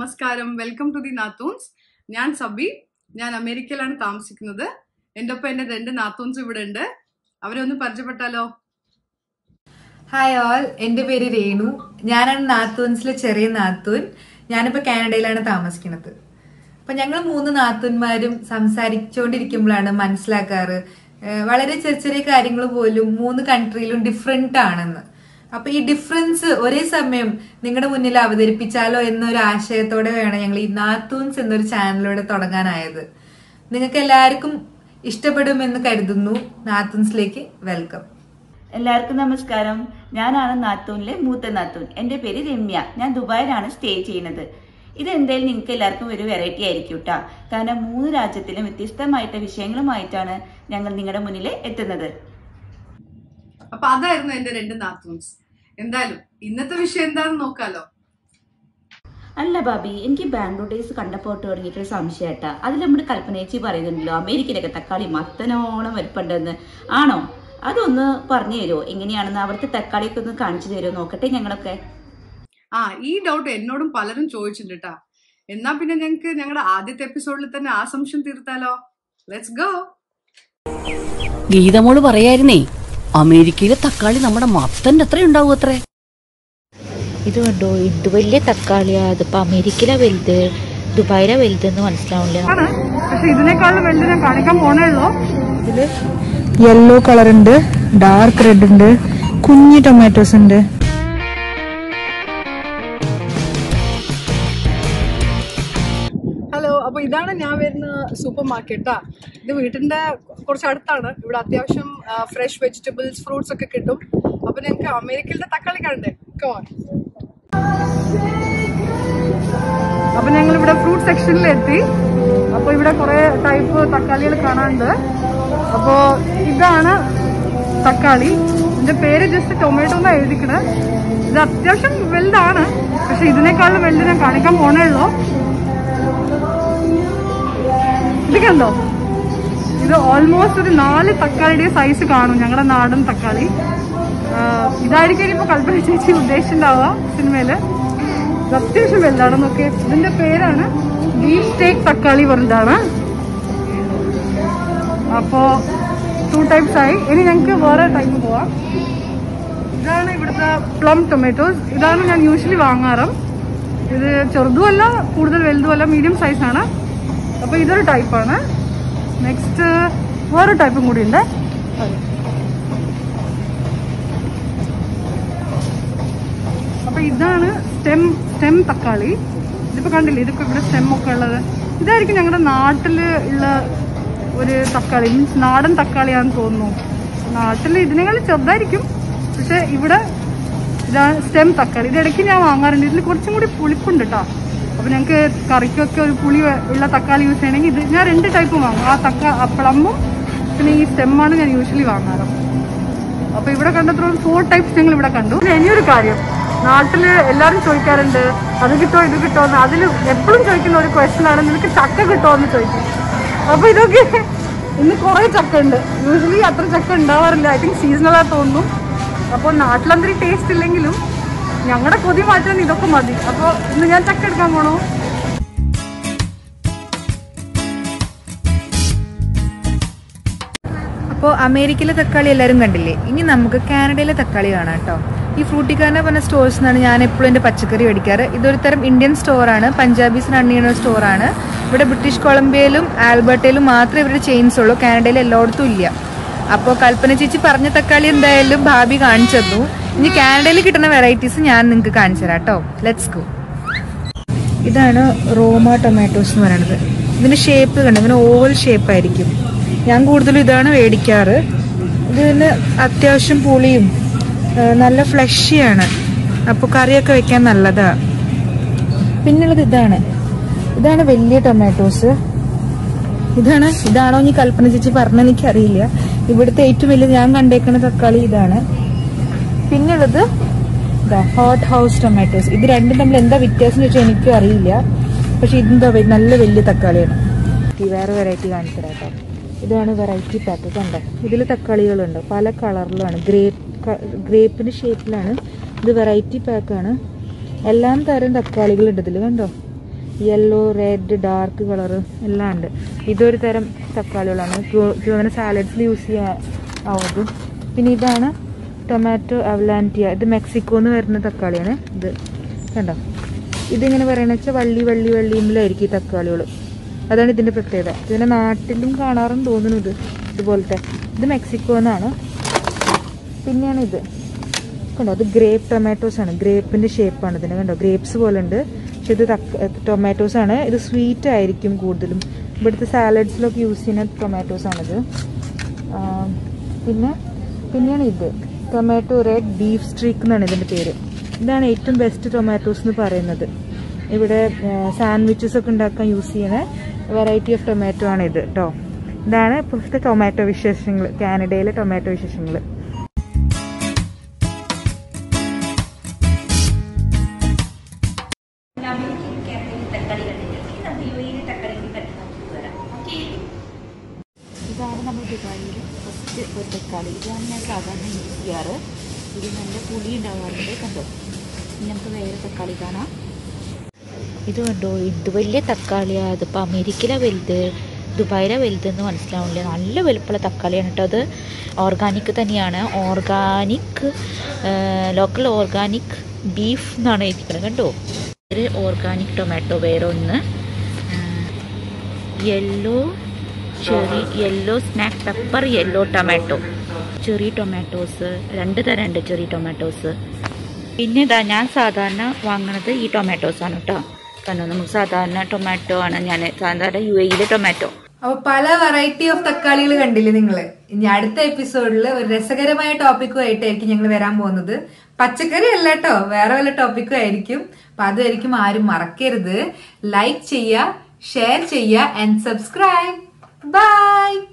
നമസ്കാരം welcome to the നാത്തൂൺസ് ഞാൻ സബി ഞാൻ അമേരിക്കയിലാണ് താമസിക്കുന്നത് എൻ്റെ ഒപ്പം എൻ്റെ രണ്ട് നാത്തൂൺസ് ഇവിടെ ഉണ്ട് അവരെ ഒന്ന് പരിചയപ്പെട്ടാലോ ഹായ് ഓൾ എൻ്റെ പേര് രേണു ഞാനാണ് നാത്തൂൻസിലെ ചെറിയ നാത്തൂൻ ഞാനിപ്പോൾ കാനഡയിലാണ് താമസിക്കുന്നത് അപ്പം ഞങ്ങൾ മൂന്ന് നാത്തൂന്മാരും സംസാരിച്ചുകൊണ്ടിരിക്കുമ്പോഴാണ് മനസ്സിലാക്കാറ് ഏഹ് വളരെ ചെറിയ ചെറിയ കാര്യങ്ങൾ പോലും മൂന്ന് കൺട്രിയിലും ഡിഫറെൻ്റ് ആണെന്ന് അപ്പൊ ഈ ഡിഫറൻസ് ഒരേ സമയം നിങ്ങളുടെ മുന്നിൽ അവതരിപ്പിച്ചാലോ എന്നൊരു ആശയത്തോടെ വേണം ഞങ്ങൾ ഈ നാത്തൂൻസ് എന്നൊരു ചാനലിലൂടെ തുടങ്ങാനായത് നിങ്ങൾക്ക് എല്ലാവർക്കും ഇഷ്ടപ്പെടുമെന്ന് കരുതുന്നു നാത്തൂൻസിലേക്ക് വെൽക്കം എല്ലാവർക്കും നമസ്കാരം ഞാനാണ് നാത്തൂനിലെ മൂത്ത നാത്തൂൻ എൻ്റെ പേര് രമ്യ ഞാൻ ദുബായിലാണ് സ്റ്റേ ചെയ്യുന്നത് ഇത് എന്തായാലും നിങ്ങൾക്ക് എല്ലാവർക്കും ഒരു വെറൈറ്റി ആയിരിക്കും കേട്ടോ കാരണം മൂന്ന് രാജ്യത്തിലും വ്യത്യസ്തമായിട്ട് വിഷയങ്ങളുമായിട്ടാണ് ഞങ്ങൾ നിങ്ങളുടെ മുന്നിൽ എത്തുന്നത് അപ്പൊ അതായിരുന്നു എൻ്റെ രണ്ട് നാത്തൂൺസ് എന്തായാലും ഇന്നത്തെ വിഷയം എന്താണെന്ന് നോക്കാലോ അല്ല ബാബി എനിക്ക് ബാംഗ്ലൂർ ഡേയ്സ് കണ്ടപ്പോൾ തുടങ്ങിയിട്ടൊരു സംശയട്ടാ അതിൽ നമ്മുടെ കൽപ്പനേച്ചി പറയുന്നുണ്ടല്ലോ അമേരിക്കയിലൊക്കെ തക്കാളി മത്തനോണം വലിപ്പുണ്ടെന്ന് ആണോ അതൊന്ന് പറഞ്ഞു തരുമോ എങ്ങനെയാണെന്ന് അവിടുത്തെ തക്കാളിയൊക്കെ ഒന്ന് കാണിച്ചു തരുമോ നോക്കട്ടെ ഞങ്ങളൊക്കെ ആ ഈ ഡൗട്ട് എന്നോടും പലരും ചോദിച്ചിട്ടുണ്ട് കേട്ടാ എന്നാ പിന്നെ ഞങ്ങൾക്ക് ഞങ്ങളുടെ ആദ്യത്തെ എപ്പിസോഡിൽ തന്നെ ആ സംശയം തീർത്താലോ ലെറ്റ്സ് ഗോ ഗീതമോള് പറയായിരുന്നേ അമേരിക്കയിലെ തക്കാളി നമ്മുടെ മത്തന്റെ അത്ര ഉണ്ടാവും അത്രേ ഇത് കണ്ടോ ഇത് വലിയ തക്കാളിയാ ഇതിപ്പോ അമേരിക്കയിലെ വലുത് ദുബായിലെ വലുത് എന്ന് മനസ്സിലാവില്ല ആണ് പക്ഷെ ഇതിനേക്കാളും വലുത് ഞാൻ കാണിക്കാൻ പോണേ ഉള്ളൂ ഇതില് യെല്ലോ കളർ ഉണ്ട് ഡാർക്ക് റെഡ് ഉണ്ട് കുഞ്ഞി ടൊമാറ്റോസ് ഉണ്ട് ഹലോ അപ്പൊ ഇതാണ് ഞാൻ വരുന്ന സൂപ്പർ മാർക്കറ്റാ ഇത് വീട്ടിന്റെ കുറച്ച് അടുത്താണ് ഇവിടെ അത്യാവശ്യം ഫ്രഷ് വെജിറ്റബിൾസ് ഫ്രൂട്ട്സ് ഒക്കെ കിട്ടും അപ്പൊ ഞങ്ങൾക്ക് അമേരിക്കയിലെ തക്കാളി കണ്ടേ കോൺ അപ്പൊ ഞങ്ങൾ ഇവിടെ ഫ്രൂട്ട് സെക്ഷനിൽ എത്തി അപ്പൊ ഇവിടെ കുറെ ടൈപ്പ് തക്കാളികൾ കാണാനുണ്ട് അപ്പോ ഇതാണ് തക്കാളി ഇതിന്റെ പേര് ജസ്റ്റ് ടൊമാറ്റോ എന്നാ എഴുതിക്കണേ ഇത് അത്യാവശ്യം വലുതാണ് പക്ഷെ ഇതിനേക്കാളും വലുത് ഞാൻ കാണിക്കാൻ പോണേ ഉള്ളൂ ഇത് കണ്ടോ ഇത് ഓൾമോസ്റ്റ് ഒരു നാല് തക്കാളിയുടെ സൈസ് കാണും ഞങ്ങളുടെ നാടൻ തക്കാളി ആഹ് ഇതായിരിക്കും ഇനിയിപ്പോ കൽപ്പന ചേച്ചി ഉദ്ദേശിച്ചിട്ടുണ്ടാവുക സിനിമയില് ഇത് അത്യാവശ്യം വലുതാണ് നോക്കിയേ ഇതിന്റെ പേരാണ് ബീഫ് സ്റ്റേക്ക് തക്കാളി പറഞ്ഞതാണ് അപ്പോ ടു ടൈപ്സ് ആയി ഇനി ഞങ്ങൾക്ക് വേറെ ടൈപ്പ് പോവാം ഇതാണ് ഇവിടുത്തെ പ്ലം ടൊമാറ്റോസ് ഇതാണ് ഞാൻ യൂഷ്വലി വാങ്ങാറ് ഇത് ചെറുതുമല്ല കൂടുതൽ വലുതുമല്ല മീഡിയം സൈസാണ് അപ്പൊ ഇതൊരു ടൈപ്പാണ് നെക്സ്റ്റ് വേറൊരു ടൈപ്പും കൂടി ഉണ്ട് അപ്പൊ ഇതാണ് സ്റ്റെം സ്റ്റെം തക്കാളി ഇതിപ്പോ കണ്ടില്ലേ ഇതിപ്പോ ഇവിടെ സ്റ്റെം ഒക്കെ ഉള്ളത് ഇതായിരിക്കും ഞങ്ങളുടെ നാട്ടില് ഉള്ള ഒരു തക്കാളി മീൻസ് നാടൻ തക്കാളിയാന്ന് തോന്നുന്നു നാട്ടിൽ ഇതിനേക്കാൾ ചെറുതായിരിക്കും പക്ഷെ ഇവിടെ ഇതാണ് സ്റ്റെം തക്കാളി ഇത് ഇടയ്ക്ക് ഞാൻ വാങ്ങാറുണ്ട് ഇതിൽ കുറച്ചും കൂടി പുളിപ്പുണ്ട് കേട്ടോ അപ്പൊ ഞങ്ങൾക്ക് കറിക്കൊക്കെ ഒരു പുളി ഉള്ള തക്കാളി യൂസ് ചെയ്യണമെങ്കിൽ ഇത് ഞാൻ രണ്ട് ടൈപ്പ് വാങ്ങും ആ തക്ക ആ പ്ലമ്മും പിന്നെ ഈ സ്റ്റെമ്മാണ് ഞാൻ യൂഷ്വലി വാങ്ങാറ് അപ്പൊ ഇവിടെ കണ്ടത്ര ഫോർ ടൈപ്സ് ഞങ്ങൾ ഇവിടെ കണ്ടു പിന്നെ ഇനിയൊരു കാര്യം നാട്ടില് എല്ലാരും ചോദിക്കാറുണ്ട് അത് കിട്ടോ ഇത് കിട്ടോ എന്ന് അതിൽ എപ്പോഴും ചോദിക്കുന്ന ഒരു ക്വസ്റ്റൻ ആണ് നിനക്ക് ചക്ക കിട്ടോ എന്ന് ചോദിക്കും അപ്പൊ ഇതൊക്കെ ഇന്ന് കുറെ ചക്ക ഉണ്ട് യൂഷ്വലി അത്ര ചക്ക ഉണ്ടാവാറില്ല ഐ തിങ്ക് സീസണലാ തോന്നുന്നു അപ്പോൾ നാട്ടിലന്തരി ടേസ്റ്റ് ഇല്ലെങ്കിലും ഞങ്ങളുടെ കൊതി മാറ്റാൻ ഇതൊക്കെ മതി അപ്പോൾ ഇന്ന് ഞാൻ ചക്ക എടുക്കാൻ പോണോ അപ്പോൾ അമേരിക്കയിലെ തക്കാളി എല്ലാവരും കണ്ടില്ലേ ഇനി നമുക്ക് കാനഡയിലെ തക്കാളി കാണാം കേട്ടോ ഈ ഫ്രൂട്ടിക്കാരനെ പറഞ്ഞ സ്റ്റോഴ്സ് നിന്നാണ് ഞാൻ എപ്പോഴും എൻ്റെ പച്ചക്കറി മേടിക്കാറ് ഇതൊരു തരം ഇന്ത്യൻ സ്റ്റോറാണ് പഞ്ചാബീസ് റൺ ചെയ്യുന്ന സ്റ്റോറാണ് ഇവിടെ ബ്രിട്ടീഷ് കൊളംബിയയിലും ആൽബർട്ടയിലും മാത്രമേ ഇവരുടെ ചെയിൻസ് ഉള്ളൂ കാനഡയിൽ എല്ലായിടത്തും ഇല്ല അപ്പോൾ കൽപ്പന ചേച്ചി പറഞ്ഞ തക്കാളി എന്തായാലും ഭാബി കാണിച്ചു തന്നു ഇനി കാനഡയിൽ കിട്ടുന്ന വെറൈറ്റീസ് ഞാൻ നിങ്ങൾക്ക് കാണിച്ചു തരാം കേട്ടോ ലെറ്റ്സ് ഗോ ഇതാണ് റോമ ടൊമാറ്റോസ് എന്ന് പറയുന്നത് ഇതിന്റെ ഷേപ്പ് കണ്ടു ഇങ്ങനെ ഓവൽ ഷേപ്പ് ആയിരിക്കും ഞാൻ കൂടുതലും ഇതാണ് മേടിക്കാറ് ഇതിന് അത്യാവശ്യം പുളിയും ആ, നല്ല ഫ്ലഷിയാണ് അപ്പോൾ കറിയൊക്കെ വെക്കാൻ നല്ലതാണ് പിന്നുള്ളത് ഇതാണ് ഇതാണ് വലിയ ടൊമാറ്റോസ് ഇതാണ് ഇതാണോ ഇനി കൽപ്പന ചേച്ചി പറഞ്ഞ എനിക്കറിയില്ല ഇവിടുത്തെ ഏറ്റവും വലിയ ഞാൻ കണ്ടേക്കുന്ന തക്കാളി ഇതാണ് പിന്നുള്ളത് ഹോട്ട് ഹൗസ് ടൊമാറ്റോസ് ഇത് രണ്ടും തമ്മിൽ എന്താ വ്യത്യാസം എന്ന് വെച്ചാൽ എനിക്കും അറിയില്ല പക്ഷെ ഇതെന്താ വെ- നല്ല വലിയ തക്കാളിയാണ് ഈ വേറെ വെറൈറ്റി കാണിച്ചു തരാം കേട്ടോ ഇതാണ് വെറൈറ്റി പാക്ക് കണ്ടോ ഇതിൽ തക്കാളികളുണ്ട് പല കളറിലാണ് ഗ്രേപ്പ് ഗ്രേപ്പിന്റെ ഷേപ്പിലാണ് ഇത് വെറൈറ്റി പാക്കാണ് എല്ലാം തരം തക്കാളികളുണ്ട് ഇതിൽ കണ്ടോ യെല്ലോ റെഡ് ഡാർക്ക് കളർ എല്ലാം ഉണ്ട് ഇതൊരു തരം തക്കാളികളാണ് ചുവന്ന സാലഡ്സിൽ യൂസ് ചെയ്യാൻ ആവും പിന്നെ ഇതാണ് ടൊമാറ്റോ അവലാൻറ്റിയ ഇത് മെക്സിക്കോന്ന് വരുന്ന തക്കാളിയാണ് ഇത് കണ്ടോ ഇതിങ്ങനെ പറയണ വെച്ചാൽ വള്ളി വള്ളി വള്ളിയിലായിരിക്കും ഈ തക്കാളികൾ അതാണ് ഇതിൻ്റെ പ്രത്യേകത ഇതിനെ നാട്ടിലും കാണാറും തോന്നുന്നു ഇത് ഇതുപോലത്തെ ഇത് മെക്സിക്കോന്നാണ് പിന്നെയാണ് ഇത് കണ്ടോ അത് ഗ്രേപ്പ് ടൊമാറ്റോസ് ആണ് ഗ്രേപ്പിന്റെ ഷേപ്പാണ് ഇതിന് കണ്ടോ ഗ്രേപ്സ് പോലെ ഉണ്ട് പക്ഷെ ഇത് ടൊമാറ്റോസ് ആണ് ഇത് സ്വീറ്റ് ആയിരിക്കും കൂടുതലും ഇവിടുത്തെ സാലഡ്സിലൊക്കെ യൂസ് ചെയ്യുന്ന ടൊമാറ്റോസ് ആണിത് ആ, പിന്നെ പിന്നെയാണ് ഇത് ടൊമാറ്റോ റെഡ് ബീഫ് സ്ട്രീക്ക് എന്നാണ് ഇതിൻ്റെ പേര് ഇതാണ് ഏറ്റവും ബെസ്റ്റ് ടൊമാറ്റോസ് എന്ന് പറയുന്നത് ഇവിടെ സാൻഡ്വിച്ചസ് ഒക്കെ ഉണ്ടാക്കാൻ യൂസ് ചെയ്യുന്ന വെറൈറ്റി ഓഫ് ടൊമാറ്റോ ആണ് ഇത് കേട്ടോ ഇതാണ് ഇപ്പോഴത്തെ ടൊമാറ്റോ വിശേഷങ്ങൾ കാനഡയിലെ ടൊമാറ്റോ വിശേഷങ്ങൾ അമേരിക്കയിൽ കാനഡയിൽ തക്കാളി കണ്ടിട്ടുണ്ട് ഇനി നമുക്ക് യു എയിലെ തക്കാളി കൂടി കണ്ടു നോക്കിയിട്ട് വരാം ഓക്കെ ഇതാണ് നമ്മൾ ദുബായിൽ ഫസ്റ്റ് ഒരു തക്കാളി ഇതാണ് ഞാൻ സാധാരണ യൂസ് ചെയ്യാറ് ഇത് നല്ല പുളി ഉണ്ടാവാറുണ്ട് കണ്ടോ ഇനി നമുക്ക് വേറെ തക്കാളി കാണാം ഇത് കണ്ടോ ഇത് വലിയ തക്കാളിയാണ് അതിപ്പോൾ അമേരിക്കയിലെ വലുത് ദുബായിലെ വലുതെന്ന് മനസ്സിലാവില്ല നല്ല വലുപ്പമുള്ള തക്കാളിയാണ് കേട്ടോ അത് ഓർഗാനിക് തന്നെയാണ് ഓർഗാനിക് ലോക്കൽ ഓർഗാനിക് ബീഫ് എന്നാണ് എഴുതിക്കുന്നത് കണ്ടോ ഒരു ഓർഗാനിക് ടൊമാറ്റോ വേറെ ഒന്ന് yellow cherry yellow snack pepper yellow tomato cherry tomatoes രണ്ട് തരം ഉണ്ട് ചെറി ടൊമാറ്റോസ് പിന്നെ ഇതാ ഞാൻ സാധാരണ വാങ്ങണത് ഈ ടൊമാറ്റോസ് ആണ് കേട്ടോ കാരണം നമുക്ക് സാധാരണ ടൊമാറ്റോ ആണ് ഞാൻ സാധാരണ യു എയിലെ ടൊമാറ്റോ അപ്പൊ പല വെറൈറ്റി ഓഫ് തക്കാളികൾ കണ്ടില്ലേ നിങ്ങള് ഇനി അടുത്ത എപ്പിസോഡിൽ ഒരു രസകരമായ ടോപ്പിക്കുമായിട്ടായിരിക്കും ഞങ്ങൾ വരാൻ പോകുന്നത് പച്ചക്കറി അല്ല കേട്ടോ വേറെ വല്ല ടോപ്പിക്കും ആയിരിക്കും അപ്പൊ അതുമായിരിക്കും ആരും മറക്കരുത് ലൈക്ക് ചെയ്യുക ഷെയർ ചെയ്യുക ആൻഡ് സബ്സ്ക്രൈബ് ബൈ